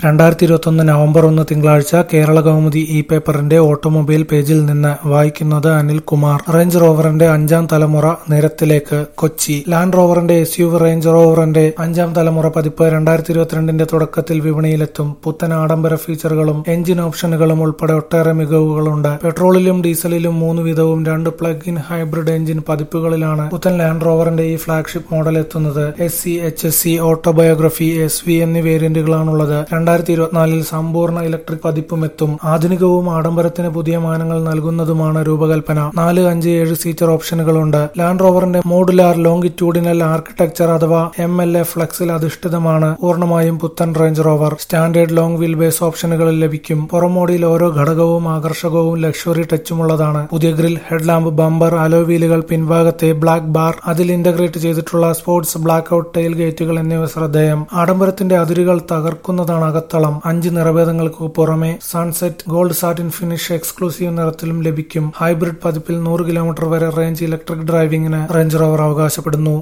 രണ്ടായിരത്തി ഇരുപത്തൊന്ന് നവംബർ ഒന്ന് തിങ്കളാഴ്ച കേരള കൗമുദി ഇ പേപ്പറിന്റെ ഓട്ടോമൊബൈൽ പേജിൽ നിന്ന് വായിക്കുന്നത് അനിൽകുമാർ റേഞ്ച് റോവറിന്റെ അഞ്ചാം തലമുറ നിരത്തിലേക്ക് കൊച്ചി ലാൻഡ് റോവറിന്റെ എസ് യു റേഞ്ച് റോവറിന്റെ അഞ്ചാം തലമുറ പതിപ്പ് രണ്ടായിരത്തി ഇരുപത്തിരണ്ടിന്റെ തുടക്കത്തിൽ വിപണിയിലെത്തും പുത്തൻ ആഡംബര ഫീച്ചറുകളും എഞ്ചിൻ ഓപ്ഷനുകളും ഉൾപ്പെടെ ഒട്ടേറെ മികവുകളുണ്ട് പെട്രോളിലും ഡീസലിലും മൂന്ന് വിധവും രണ്ട് പ്ലഗ് ഇൻ ഹൈബ്രിഡ് എഞ്ചിൻ പതിപ്പുകളിലാണ് പുത്തൻ ലാൻഡ് റോവറിന്റെ ഈ ഫ്ളാഗ്ഷിപ്പ് മോഡൽ എത്തുന്നത് S C H S C autobiography S V എന്നീ വേരിയന്റുകളാണുള്ളത് രണ്ടായിരത്തി ഇരുപത്തിനാലിൽ സമ്പൂർണ്ണ ഇലക്ട്രിക് പതിപ്പും എത്തും ആധുനികവും ആഡംബരത്തിന് പുതിയ മാനങ്ങൾ നൽകുന്നതുമാണ് രൂപകൽപ്പന നാല് അഞ്ച് ഏഴ് സീറ്റർ ഓപ്ഷനുകളുണ്ട് ലാൻഡ് റോവറിന്റെ മോഡുലാർ ലോങ്കിറ്റ്യൂഡിനൽ ആർക്കിടെക്ചർ അഥവാ എം എൽ എ ഫ്ലക്സിൽ അധിഷ്ഠിതമാണ് പൂർണ്ണമായും പുത്തൻ range rover standard long wheel base ഓപ്ഷനുകളിൽ ലഭിക്കും പുറമോടിയിൽ ഓരോ ഘടകവും ആകർഷകവും ലക്ഷറി ടച്ചുമുള്ളതാണ് പുതിയ ഗ്രിൽ ഹെഡ്ലാമ്പ് ബമ്പർ അലോ വീലുകൾ പിൻഭാഗത്തെ ബ്ലാക്ക് ബാർ അതിൽ ഇന്റഗ്രേറ്റ് ചെയ്തിട്ടുള്ള സ്പോർട്സ് ബ്ലാക്ക് ഔട്ട് ടെയിൽ ഗേറ്റുകൾ എന്നിവ ശ്രദ്ധേയം ആഡംബരത്തിന്റെ അതിരുകൾ തകർക്കുന്നതാണ് അകത്തളം അഞ്ച് നിറഭേദങ്ങൾക്ക് പുറമെ sunset gold satin finish exclusive നിറത്തിലും ലഭിക്കും ഹൈബ്രിഡ് പതിപ്പിൽ നൂറ് കിലോമീറ്റർ വരെ റേഞ്ച് ഇലക്ട്രിക് ഡ്രൈവിംഗിന് റേഞ്ച് റോവർ അവകാശപ്പെടുന്നു